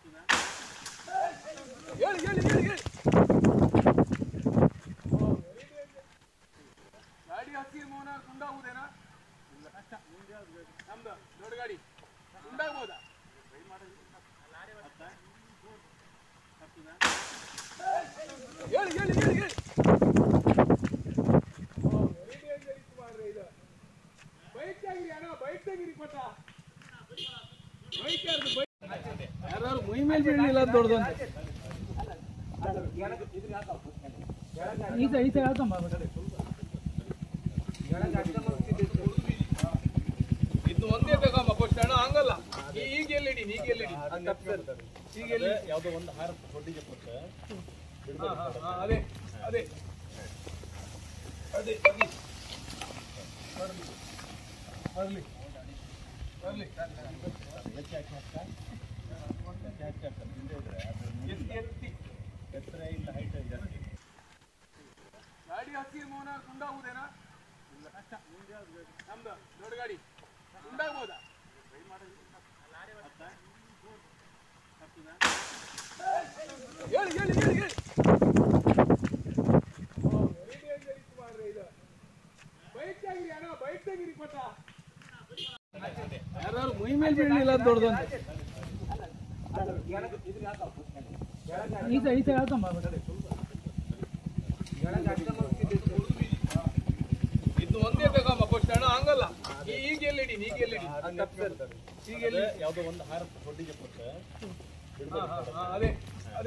ಹೇಳಿ ಹೇಳಿ ಹೇಳಿ ಹೇಳಿ ಗಾಡಿ ಹಸಿ ಮೌನ ಗುಂಡಾಗುವುದೇನಾ ನಮ್ದು ದೊಡ್ಡ ಗಾಡಿ ಗುಂಡಾಗ್ಬೋದಾ ಹೇಳಿ ಹೇಳಿ ಹೇಳಿ ಹೇಳಿ ಬೈಕ್ ತೆಗಿರಿ ಅಣ್ಣ ಬೈಕ್ ತೆಗಿರಿ ಪಟ್ಟ ಬೈಕ್ ಯಾರ್ದು ಬೈಕ್ ಯಾರು ಮೈ ಮೇಲೆ ಬೀಳಲಿಲ್ಲ ದೊಡ್ಡದು ಅಂತ ಈಸ ಈಸ ಹೇಳ್ತಮ್ಮ ಇದು ಒಂದೇ ತಗಮ್ಮ ಫಸ್ಟ್ ಅಣ್ಣ ಹಂಗಲ್ಲ ಈ- ಈಗ ಎಲ್ಲಿಡಿ ಈಗ ಎಲ್ಲಿಡಿ ಈಗ ಎಲ್ಲಿ ಯಾವುದೋ ಒಂದು ಹಾರ ದೊಡ್ಡಿಗೆ ಕೊಟ್ಟ ಹಾ, ಹಾ, ಹಾ, ಅದೇ ಅದೇ ಅದೇ ಅದೇ ಬರ್ಲಿ ಬರ್ಲಿ ಬರ್ಲಿ ಹೆಚ್ಚು ಹಾಕಿ ಹಾಕ ಹೆಚ್ಚು ಹಾಕಿ ಹಾಕ ಹಿಂದೆ ಇದ್ರೆ ಅದು ಎತ್ತಿ ಎತ್ತಿ ಎತ್ತರ ಇಲ್ಲ ಹೈಟ್ ಜಾಸ್ತಿ ಗಾಡಿ ಹಸಿ ಮೌನ ಗುಂಡಾಗುವುದೇನಾ ನಮ್ದು ದೊಡ್ಡ ಗಾಡಿ ಗುಂಡಾಗ್ಬೋದಾ ಹೇಳಿ ಹೇಳಿ ಹೇಳಿ ಹೇಳಿ ಬೈಕ್ ತೆಗಿರಿ ಅಣ್ಣ ಬೈಕ್ ತೆಗಿರಿ ಪಟ್ಟ ಯಾರು ಮೈ ಮೇಲೆ ಬೀಳಲಿಲ್ಲ ದೊಡ್ಡದು ಅಂತ ಈಸ ಈಸ ಹೇಳ್ತಮ್ಮ ಇದು ಒಂದೇ ತಗಮ್ಮ ಫಸ್ಟ್ ಅಣ್ಣ ಹಂಗಲ್ಲ ಈ- ಈಗ ಎಲ್ಲಿಡಿ ಈಗ ಎಲ್ಲಿಡಿ ಈಗ ಎಲ್ಲಿ ಯಾವುದೋ ಒಂದು ಹಾರ ದೊಡ್ಡಿಗೆ ಕೊಟ್ಟ ಹಾ, ಹಾ, ಹಾ, ಅದೇ ಅದೇ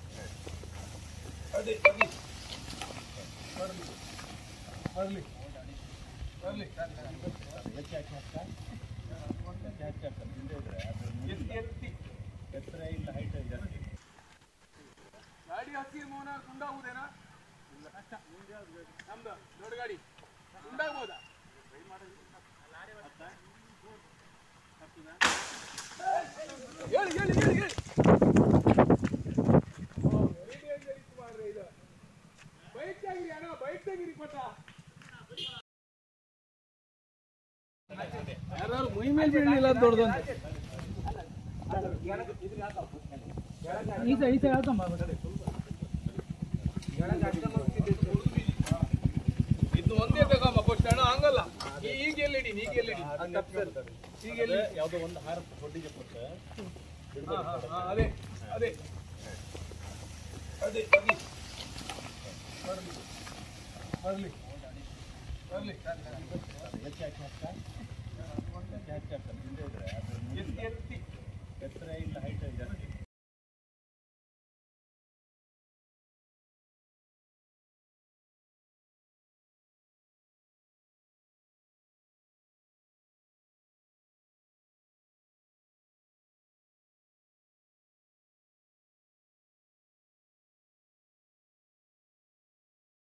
ಅದೇ ಅದೇ ಬರ್ಲಿ ಬರ್ಲಿ ಬರ್ಲಿ ಹೆಚ್ಚು ಹಾಕಿ ಹಾಕ ಹೆಚ್ಚು ಹಾಕಿ ಹಾಕ ಹಿಂದೆ ಇದ್ರೆ ಅದು ಎತ್ತಿ ಎತ್ತಿ ಎತ್ತರ ಇಲ್ಲ ಹೈಟ್ ಜಾಸ್ತಿ ಗಾಡಿ ಹಸಿ ಮೌನ ಗುಂಡಾಗುವುದೇನಾ ನಮ್ದು ದೊಡ್ಡ ಗಾಡಿ ಗುಂಡಾಗ್ಬೋದಾ ಹೇಳಿ ಹೇಳಿ ಹೇಳಿ ಹೇಳಿ ಬೈಕ್ ತೆಗಿರಿ ಅಣ್ಣ ಬೈಕ್ ತೆಗಿರಿ ಪಟ್ಟ ಯಾರು ಮೈ ಮೇಲೆ ಬೀಳಲಿಲ್ಲ ದೊಡ್ಡದು ಅಂತ ಈಸ ಈಸ ಹೇಳ್ತಮ್ಮ ಇದು ಒಂದೇ ತಗಮ್ಮ ಫಸ್ಟ್ ಅಣ್ಣ ಹಂಗಲ್ಲ ಈ- ಈಗ ಎಲ್ಲಿಡಿ ಈಗ ಎಲ್ಲಿಡಿ ಈಗ ಎಲ್ಲಿ ಯಾವುದೋ ಒಂದು ಹಾರ ದೊಡ್ಡಿಗೆ ಕೊಟ್ಟ ಹಾ, ಹಾ, ಹಾ, ಅದೇ ಅದೇ ಅದೇ ಅದೇ ಬರ್ಲಿ ಬರ್ಲಿ ಬರ್ಲಿ ಹೆಚ್ಚು ಹಾಕಿ ಹಾಕ